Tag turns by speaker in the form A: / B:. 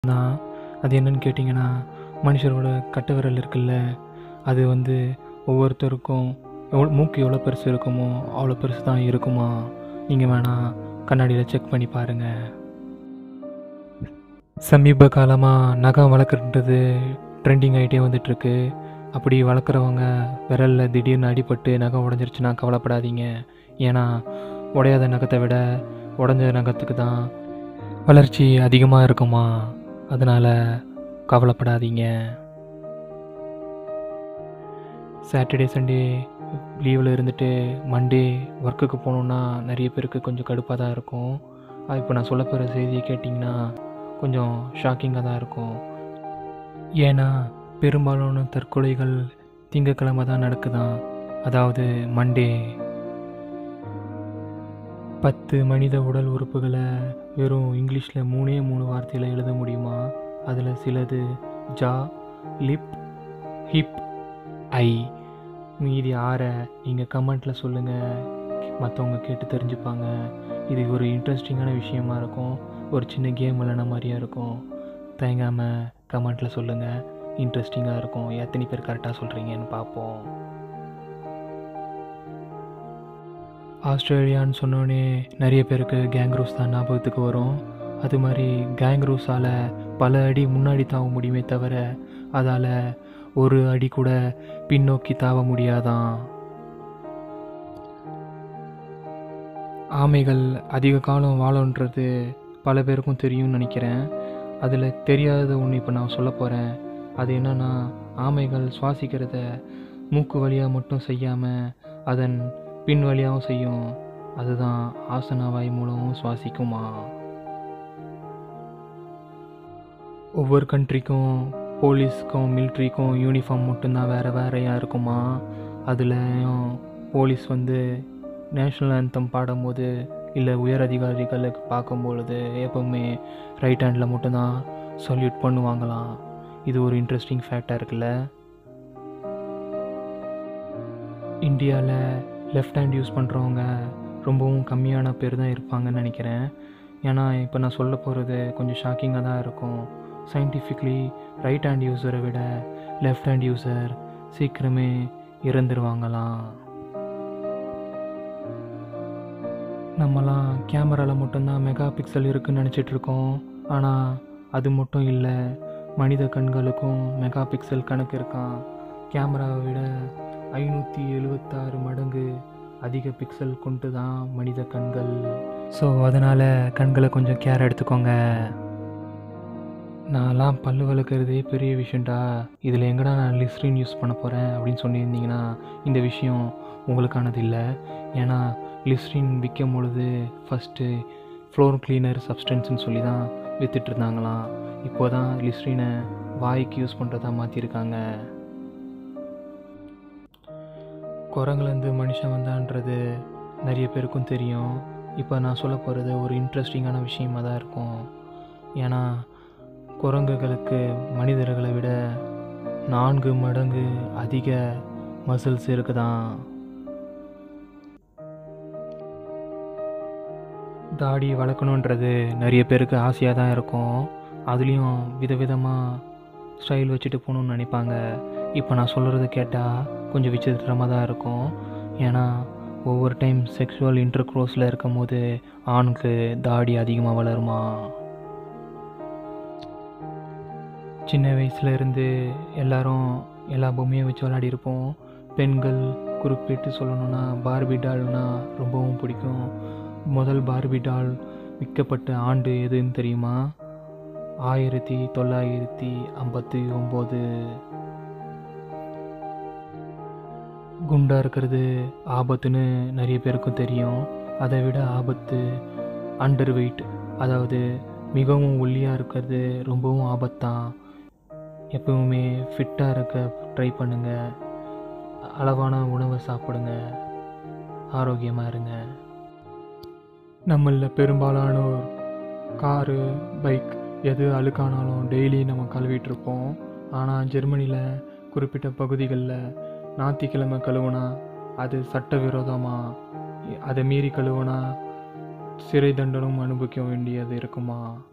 A: தான் அது என்னன்னு கேட்டிங்கன்னா மனுஷரோட கட்டை விரல் இருக்குல்ல அது வந்து ஒவ்வொருத்தருக்கும் எவ்வளோ மூக்கு எவ்வளோ பெருசு இருக்குமோ அவ்வளோ பெருசு தான் இருக்குமா நீங்கள் வேணால் கண்ணாடியில் செக் பண்ணி பாருங்கள் சமீப காலமாக நகம் வளர்க்குறது ட்ரெண்டிங் ஆகிட்டே வந்துட்டுருக்கு அப்படி வளர்க்குறவங்க விரலில் திடீர்னு அடிபட்டு நகம் உடஞ்சிருச்சுன்னா கவலைப்படாதீங்க ஏன்னா உடையாத நகத்தை விட உடஞ்ச நகத்துக்கு தான் வளர்ச்சி அதிகமாக இருக்குமா அதனால் கவலைப்படாதீங்க சாட்டர்டே சண்டே லீவில் இருந்துட்டு மண்டே ஒர்க்குக்கு போகணுன்னா நிறைய பேருக்கு கொஞ்சம் கடுப்பாக தான் இருக்கும் இப்போ நான் சொல்ல போகிற செய்தியை கேட்டிங்கன்னா கொஞ்சம் ஷாக்கிங்காக தான் இருக்கும் ஏன்னா பெரும்பாலான தற்கொலைகள் திங்கக்கிழமை தான் நடக்குதாம் அதாவது மண்டே பத்து மனித உடல் உறுப்புகளை வெறும் இங்கிலீஷில் மூணே மூணு வார்த்தையில் எழுத முடியுமா அதில் சிலது ஜா லிப் ஹிப் ஐ மீதி ஆற நீங்கள் கமெண்ட்டில் சொல்லுங்கள் மற்றவங்க கேட்டு தெரிஞ்சுப்பாங்க இது ஒரு இன்ட்ரெஸ்டிங்கான விஷயமா இருக்கும் ஒரு சின்ன கேம் விளையாட மாதிரியா இருக்கும் தயங்காமல் கமெண்ட்டில் சொல்லுங்கள் இன்ட்ரெஸ்டிங்காக இருக்கும் எத்தனை பேர் கரெக்டாக சொல்கிறீங்கன்னு பார்ப்போம் ஆஸ்திரேலியான்னு சொன்னோடனே நிறைய பேருக்கு கேங் ரூஸ் தான் ஞாபகத்துக்கு வரும் அது மாதிரி கேங் ரூஸால் பல அடி முன்னாடி தாவ முடியுமே தவிர அதால் ஒரு அடி கூட பின்னோக்கி தாவ முடியாதான் ஆமைகள் அதிக காலம் வாழுன்றது பல பேருக்கும் தெரியும்னு நினைக்கிறேன் அதில் தெரியாத ஒன்று இப்போ நான் சொல்ல போகிறேன் அது என்னன்னா ஆமைகள் சுவாசிக்கிறத மூக்கு வழியாக மட்டும் செய்யாமல் அதன் பின் வழியாகவும் செய்யும் அதுதான் ஆசனவாய் மூலமும் சுவாசிக்குமா ஒவ்வொரு கண்ட்ரிக்கும் போலீஸ்க்கும் மிலிட்ரிக்கும் யூனிஃபார்ம் மட்டும்தான் வேறு வேறையாக இருக்குமா அதுலேயும் போலீஸ் வந்து நேஷ்னல் ஆந்தம் பாடும்போது இல்லை உயர் அதிகாரிகளுக்கு பார்க்கும்பொழுது எப்போவுமே ரைட் ஹேண்டில் மட்டும்தான் சல்யூட் பண்ணுவாங்களாம் இது ஒரு இன்ட்ரெஸ்டிங் ஃபேக்டாக இருக்குல்ல இந்தியாவில் லெஃப்ட் ஹேண்ட் யூஸ் பண்ணுறவங்க ரொம்பவும் கம்மியான பேர் தான் இருப்பாங்கன்னு நினைக்கிறேன் ஏன்னா இப்போ நான் சொல்ல போகிறது கொஞ்சம் ஷாக்கிங்காக தான் இருக்கும் சயின்டிஃபிக்லி ரைட் ஹேண்ட் யூஸரை விட லெஃப்ட் ஹேண்ட் யூஸர் சீக்கிரமே இறந்துருவாங்களாம் நம்மலாம் கேமராவில் மட்டும்தான் மெகா பிக்சல் இருக்குன்னு நினச்சிட்டு இருக்கோம் ஆனால் அது மட்டும் இல்லை மனித கண்களுக்கும் மெகா பிக்சல் கணக்கு இருக்கான் கேமராவை விட ஐநூற்றி எழுபத்தாறு மடங்கு அதிக பிக்சல் கொண்டு தான் மனித கண்கள் ஸோ அதனால் கண்களை கொஞ்சம் கேர் எடுத்துக்கோங்க நான்லாம் பல்லு வளர்க்குறதே பெரிய விஷயம்டா இதில் எங்கடா நான் லிஸ்ட்ரின் யூஸ் பண்ண போகிறேன் அப்படின்னு சொல்லியிருந்தீங்கன்னா இந்த விஷயம் உங்களுக்கானது இல்லை ஏன்னா லிஸ்ட்ரின் விற்கும் பொழுது ஃபஸ்ட்டு ஃப்ளோர் கிளீனர் சப்ஸ்டன்ஸ்னு சொல்லி தான் வித்துட்டு இருந்தாங்களாம் இப்போ தான் லிஸ்ட்ரினை வாய்க்கு யூஸ் பண்ணுறதா மாற்றிருக்காங்க குரங்குலேருந்து மனுஷன் வந்தான்றது நிறைய பேருக்கும் தெரியும் இப்போ நான் சொல்ல போகிறது ஒரு இன்ட்ரெஸ்டிங்கான விஷயமாக தான் இருக்கும் ஏன்னா குரங்குகளுக்கு மனிதர்களை விட நான்கு மடங்கு அதிக மசில்ஸ் இருக்குதான் தாடி வளர்க்கணுன்றது நிறைய பேருக்கு ஆசையாக தான் இருக்கும் அதுலேயும் விதவிதமாக ஸ்டைல் வச்சுட்டு போகணுன்னு நினைப்பாங்க இப்போ நான் சொல்கிறத கேட்டால் கொஞ்சம் விசித்திரமாக தான் இருக்கும் ஏன்னா ஒவ்வொரு டைம் செக்ஷுவல் இன்டர் க்ரோஸில் இருக்கும் போது ஆணுக்கு தாடி அதிகமாக வளருமா சின்ன வயசுல இருந்து எல்லாரும் எல்லா பொம்மையும் வச்சு விளையாடி இருப்போம் பெண்கள் குறிப்பிட்டு சொல்லணும்னா பார்பி டால்னா ரொம்பவும் பிடிக்கும் முதல் பார்பி டால் விற்கப்பட்ட ஆண்டு எதுன்னு தெரியுமா ஆயிரத்தி தொள்ளாயிரத்தி ஐம்பத்தி ஒம்பது குண்டா இருக்கிறது ஆபத்துன்னு நிறைய பேருக்கும் தெரியும் அதை விட ஆபத்து அண்டர் வெயிட் அதாவது மிகவும் ஒல்லியாக இருக்கிறது ரொம்பவும் ஆபத்தான் எப்பவுமே ஃபிட்டாக இருக்க ட்ரை பண்ணுங்கள் அளவான உணவை சாப்பிடுங்க ஆரோக்கியமாக இருங்க நம்மளில் பெரும்பாலானோர் காரு பைக் எது அழுக்கானாலும் டெய்லி நம்ம கழுவிட்டு இருப்போம் ஆனால் ஜெர்மனியில் குறிப்பிட்ட பகுதிகளில் ஞாயிற்றுக்கிழமை கழுவுனா அது சட்டவிரோதமாக அதை மீறி கழுவுனா சிறை தண்டனும் அனுபவிக்க வேண்டியது இருக்குமா